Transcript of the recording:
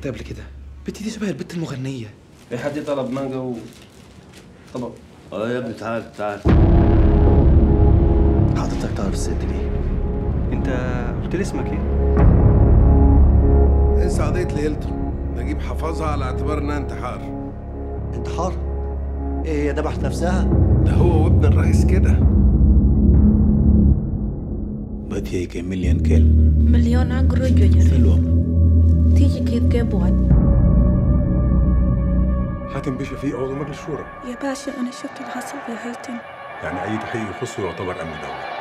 حتى قبل كده بنتي دي شبه البت المغنيه في حد طلب مانجا و طبق اه يا ابني تعال تعال حضرتك تعرف الست دي انت قلت لي اسمك ايه؟ انسى قضية ليلته نجيب حفظها على اعتبار انها انتحار انتحار ايه هي ذبحت نفسها ده هو وابن الرئيس كده بدي هيك مليون كلمة مليون عقر جوجر سلوى تيجي كيف جابوت حاتم باشا في عضو مجلس الشورى يا باشا أنا شفت اللي حصل في هيتم يعني اي تحقيق يخصه يعتبر امن دوله